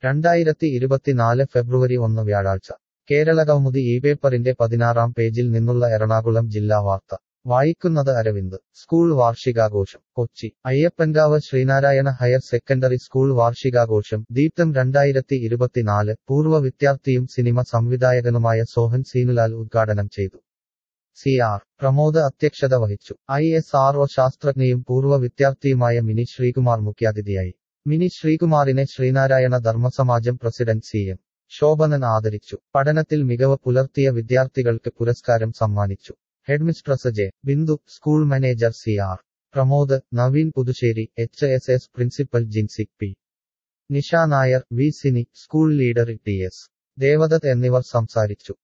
രണ്ടായിരത്തി ഇരുപത്തിനാല് ഫെബ്രുവരി ഒന്ന് വ്യാഴാഴ്ച കേരളകൗമുദി ഈ പേപ്പറിന്റെ പതിനാറാം പേജിൽ നിന്നുള്ള എറണാകുളം ജില്ലാ വാർത്ത വായിക്കുന്നത് അരവിന്ദ് സ്കൂൾ വാർഷികാഘോഷം Kochi Ayyappankavu Sreenarayana higher secondary school വാർഷികാഘോഷം ദീപ്തം രണ്ടായിരത്തി ഇരുപത്തിനാല് പൂർവ്വ വിദ്യാർത്ഥിയും സിനിമ സംവിധായകനുമായ സോഹൻ സീനുലാൽ ഉദ്ഘാടനം ചെയ്തു സി ആർ പ്രമോദ് അധ്യക്ഷത വഹിച്ചു ഐ എസ് ആർ ഒ ശാസ്ത്രജ്ഞയും പൂർവ്വ വിദ്യാർത്ഥിയുമായ മിനി ശ്രീകുമാർ മുഖ്യാതിഥിയായി മിനി ശ്രീകുമാറിനെ Sreenarayana Dharmasamajam president C M Shobhanan ആദരിച്ചു പഠനത്തിൽ മികവ് പുലർത്തിയ വിദ്യാർത്ഥികൾക്ക് പുരസ്കാരം സമ്മാനിച്ചു headmistress J Bindu school manager C R Pramod Naveen Puthussery H S S principal Jincy P Nisha Nair V Sini school leader T S Devadath എന്നിവർ സംസാരിച്ചു